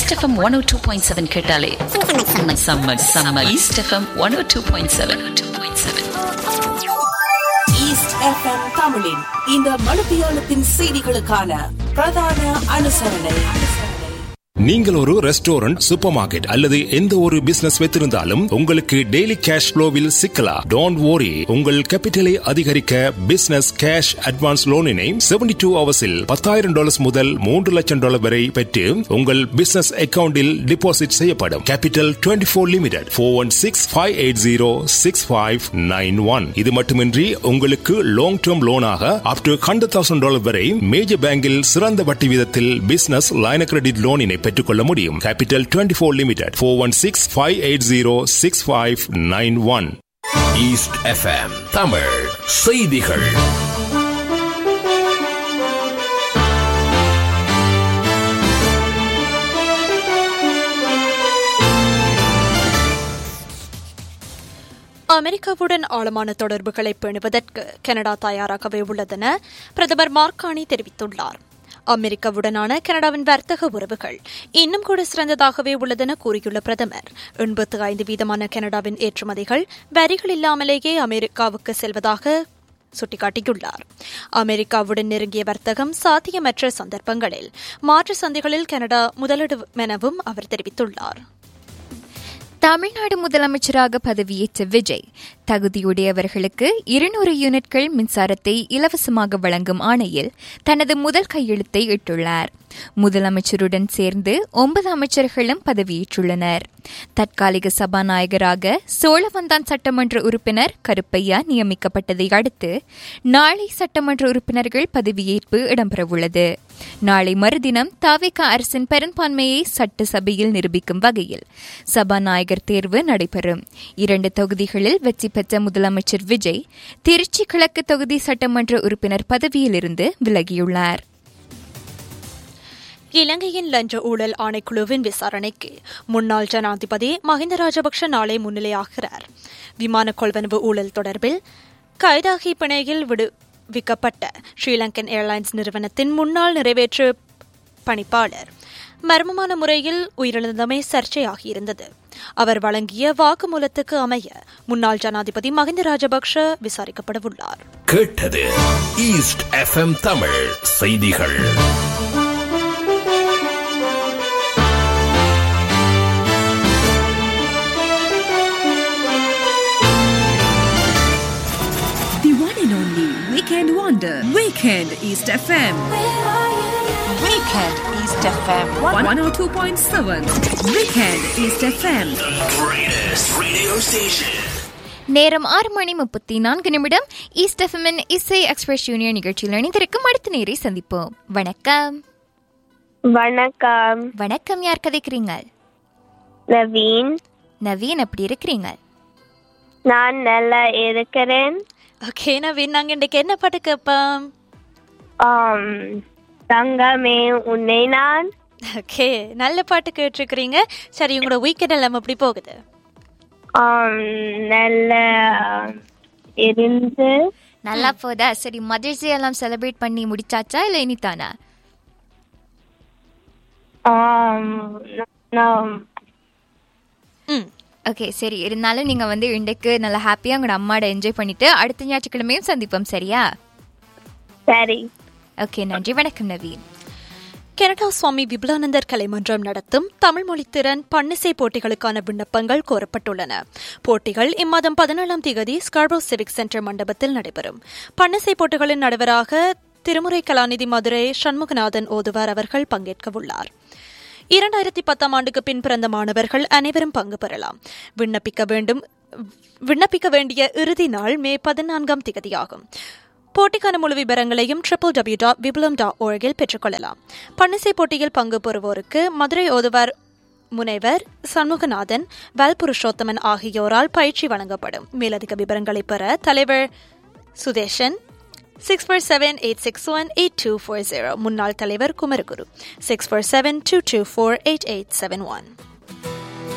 East FM one oh two point seven கேட்டாலே செம்ம செம்ம செம்ம East FM one oh two point seven two point seven East FM தமிழின் இந்த மனுபியானத்தின் செய்திகளுக்கான பிரதான அனுசரணை நீங்கள் ஒரு ரெஸ்டாரண்ட் சூப்பர் மார்க்கெட் அல்லது எந்த ஒரு பிசினஸ் வைத்திருந்தாலும் உங்களுக்கு டெய்லி கேஷ் ஃப்ளோவில் சிக்கலாம் டோன்ட் worry உங்கள் கேபிட்டலை அதிகரிக்க பிசினஸ் கேஷ் அட்வான்ஸ் லோனினை 72 டூ ஹவர்ஸில் பத்தாயிரம் டாலர்ஸ் முதல் மூன்று லட்சம் டாலர் வரை பெற்று உங்கள் பிசினஸ் அக்கவுண்டில் டிபாசிட் செய்யப்படும் capital 24 four limited four one six five eight zero six five nine one இது மட்டுமின்றி உங்களுக்கு லாங் டேர்ம் லோனாக up to hundred thousand dollar வரை மேஜர் பேங்கில் சிறந்த வட்டி வீதத்தில் பிசினஸ் லைன கிரெடிட் லோனினை பெற்றுக்கொள்ள முடியும் capital 24 four limited four one six five eight zero six five nine one East FM Tamil செய்திகள் அமெரிக்காவுடன் ஆழமான தொடர்புகளை பேணுவதற்கு கனடா தயாராகவே உள்ளதென பிரதமர் மார்கானி தெரிவித்துள்ளார் அமெரிக்காவுடனான கனடாவின் வர்த்தக உறவுகள் இன்னும் கூட சிறந்ததாகவே உள்ளதென கூறியுள்ள பிரதமர் எண்பத்து ஐந்து வீதமான கனடாவின் ஏற்றுமதிகள் வரிகள் இல்லாமலேயே அமெரிக்காவுக்கு செல்வதாக சுட்டிக்காட்டியுள்ளார் அமெரிக்காவுடன் நெருங்கிய வர்த்தகம் சாத்தியமற்ற சந்தர்ப்பங்களில் மாற்று சந்தைகளில் கனடா முதலிடும் எனவும் அவர் தெரிவித்துள்ளார் தமிழ்நாடு முதலமைச்சராக பதவியேற்ற விஜய் தகுதியுடையவர்களுக்கு இருநூறு யூனிட்கள் மின்சாரத்தை இலவசமாக வழங்கும் ஆணையில் தனது முதல் கையெழுத்தை இட்டுள்ளார் முதலமைச்சருடன் சேர்ந்து ஒன்பது அமைச்சர்களும் பதவியேற்றுள்ளனர் தற்காலிக சபாநாயகராக சோழவந்தான் சட்டமன்ற உறுப்பினர் கருப்பையா நியமிக்கப்பட்டதை அடுத்து நாளை சட்டமன்ற உறுப்பினர்கள் பதவியேற்பு இடம்பெறவுள்ளது நாளை மறுதினம் தாவிக அரசின் பெரும்பான்மையை சட்டசபையில் நிரூபிக்கும் வகையில் சபாநாயகர் தேர்வு நடைபெறும் இரண்டு தொகுதிகளில் வெற்றி பெற்ற முதலமைச்சர் விஜய் திருச்சி கிழக்கு தொகுதி சட்டமன்ற உறுப்பினர் பதவியிலிருந்து விலகியுள்ளார் இலங்கையின் லஞ்ச ஊழல் ஆணைக்குழுவின் விசாரணைக்கு முன்னாள் ஜனாதிபதி மஹிந்த ராஜபக்ஷ நாளை முன்னிலையாகிறார் விமான கொள்வனவு ஊழல் தொடர்பில் கைதாகி பிணையில் விடுவிக்கப்பட்ட ஸ்ரீலங்கன் ஏர்லைன்ஸ் நிறுவனத்தின் முன்னாள் நிறைவேற்று பணிப்பாளர் மர்மமான முறையில் உயிரிழந்தமை சர்ச்சையாகியிருந்தது அவர் வழங்கிய வாக்குமூலத்துக்கு அமைய முன்னாள் ஜனாதிபதி மஹிந்த ராஜபக்ஷ விசாரிக்கப்படவுள்ளார் கேட்டது ஈஸ்ட் எஃப்எம் தமிழ் செய்திகள் The one and only Weekend Wonder. Weekend East FM. Weekend East FM. 102.7. Weekend East FM. greatest radio station நேரம் ஆறு மணி முப்பத்தி நான்கு நிமிடம் ஈஸ்ட் எஃப்எம்என் இசை எக்ஸ்பிரஸ் யூனியன் நிகழ்ச்சியில் இணைந்திருக்கும் அடுத்த நேரை சந்திப்போம் வணக்கம் வணக்கம் வணக்கம் யார் கதைக்கிறீங்க நவீன் நவீன் எப்படி இருக்கிறீங்க நான் நல்லா இருக்கிறேன் ஓகே நவீன் நாங்க இன்றைக்கு என்ன பாட்டு கேட்போம் ஆம், தங்கமே உன்னை நான் ஓகே நல்ல பாட்டு கேட்டிருக்கிறீங்க சரி உங்களோட வீக்கெண்ட் எல்லாம் எப்படி போகுது ஆம், நல்ல இருந்து நல்லா போதா சரி மதர்ஸ் டே எல்லாம் செலிப்ரேட் பண்ணி முடிச்சாச்சா இல்ல இனிதானா ஆம், நான் ம் ஓகே சரி இருந்தாலும் நீங்க வந்து இன்றைக்கு நல்லா ஹாப்பியா உங்களோட அம்மாட என்ஜாய் பண்ணிட்டு அடுத்த ஞாயிற்றுக்கிழமையும் சந்திப்போம் சரியா சரி ஓகே நன்றி வணக்கம் நவீன் கனடா சுவாமி விபுலானந்தர் கலைமன்றம் நடத்தும் தமிழ் மொழித்திறன் பன்னிசை போட்டிகளுக்கான விண்ணப்பங்கள் கோரப்பட்டுள்ளன போட்டிகள் இம்மாதம் பதினேழாம் தேதி ஸ்கார்போ சிவிக் சென்டர் மண்டபத்தில் நடைபெறும் பன்னிசை போட்டிகளின் நடுவராக திருமுறை கலாநிதி மதுரை சண்முகநாதன் ஓதுவார் அவர்கள் பங்கேற்கவுள்ளார் இரண்டாயிரத்தி பத்தாம் ஆண்டுக்கு பின் பிறந்த மாணவர்கள் அனைவரும் பங்கு பெறலாம் விண்ணப்பிக்க வேண்டும் விண்ணப்பிக்க வேண்டிய இறுதி நாள் மே பதினான்காம் திகதியாகும் போட்டிக்கான முழு விவரங்களையும் triple W dot Vipulam dot ஓர்கில் பெற்றுக்கொள்ளலாம் பன்னிசை போட்டியில் பங்கு பெறுவோருக்கு மதுரை ஓதுவர் முனைவர் சண்முகநாதன் வல் புருஷோத்தமன் ஆகியோரால் பயிற்சி வழங்கப்படும் மேலதிக விவரங்களை பெற தலைவர் Sudeshan six four seven eight six one eight two four zero முன்னாள் தலைவர் Kumaraguru six four seven two two four eight eight seven one